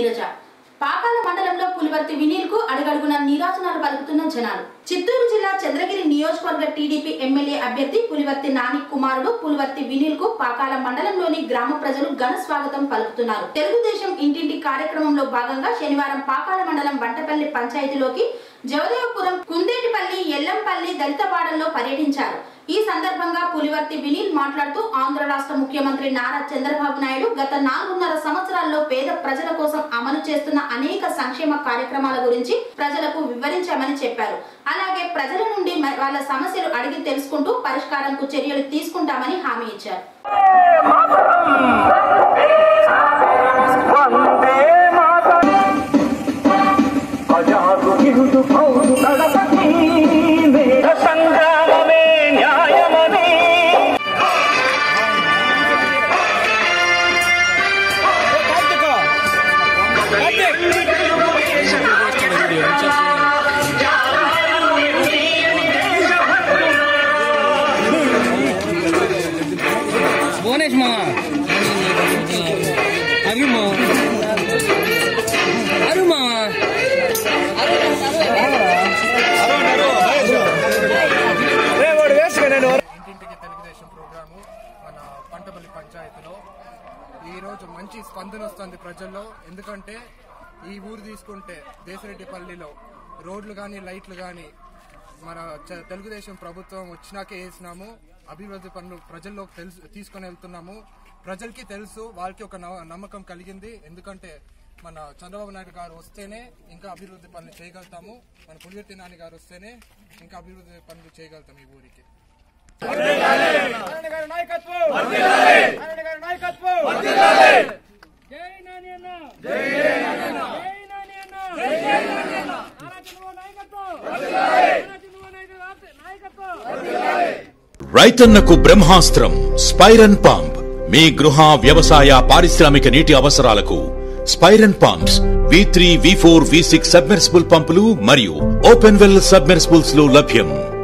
నీరజ పాకాల మండలంలో పులివర్తి వినీల్ కు అడుగడుగున నీరాజనాలు పలుకుతున్న జనాలు చిత్తూరు జిల్లా చంద్రగిరి నియోజకవర్గ టీడీపీ ఎమ్మెల్యే అభ్యర్థి పులివర్తి నాని కుమారుడు పులివర్తి వినీల్ కు పాకాల మండలంలోని గ్రామ ప్రజలు ఘన స్వాగతం పలుకుతున్నారు తెలుగుదేశం ఇంటింటి కార్యక్రమంలో భాగంగా శనివారం పాకాల మండలం వంటపల్లి పంచాయతీలోకి జవదేవపురం కుందేటిపల్లి ఎల్లంపల్లి దళితవాడల్లో పర్యటించారు ఈ సందర్భంగా పులివర్తి వినీల్ మాట్లాడుతూ ఆంధ్ర రాష్ట్ర ముఖ్యమంత్రి నారా చంద్రబాబు నాయుడు గత నాలుగున్నర సంవత్సరాల్లో పేద ప్రజల కోసం అమలు చేస్తున్న అనేక సంక్షేమ కార్యక్రమాల గురించి ప్రజలకు వివరించామని చెప్పారు అలాగే ప్రజల నుండి మ- వాళ్ళ సమస్యలు అడిగి తెలుసుకుంటూ పరిష్కారంకు చర్యలు తీసుకుంటామని హామీ ఇచ్చారు వందే మాతరం ప్రజాకు ఇరుదు పౌరు కడపని వేద సంగ్రామమే న్యాయమని భువనేష్ మా అవి మా అరు మా ఇంటింటికి తెలుగుదేశం ప్రోగ్రాము మన పంటపల్లి పంచాయతీలో ఈరోజు మంచి స్పందన వస్తుంది ప్రజల్లో ఎందుకంటే ఈ ఊరు తీసుకుంటే దేశరెడ్డిపల్లిలో రోడ్లు కానీ లైట్లు కానీ మన చ- తెలుగుదేశం ప్రభుత్వం వచ్చినాకే వేసినాము అభివృద్ధి పనులు ప్రజల్లోకి తెలుసు తీసుకొని వెళ్తున్నాము ప్రజలకి తెలుసు వాళ్ళకి ఒక నవ- నమ్మకం కలిగింది ఎందుకంటే మన చంద్రబాబు నాయుడు గారు వస్తేనే ఇంకా అభివృద్ధి పనులు చేయగలుగుతాము మన పులివర్తి నాని గారు వస్తేనే ఇంకా అభివృద్ధి పనులు చేయగలుగుతాం ఈ ఊరికి రైతన్నకు బ్రహ్మాస్త్రం స్పైరన్ పంప్ మీ గృహ వ్యవసాయ పారిశ్రామిక నీటి అవసరాలకు స్పైరన్ pumps V three V four V six submersible పంపులు మరియు ఓపెన్ వెల్ సబ్మెర్సిబుల్స్ లో లభ్యం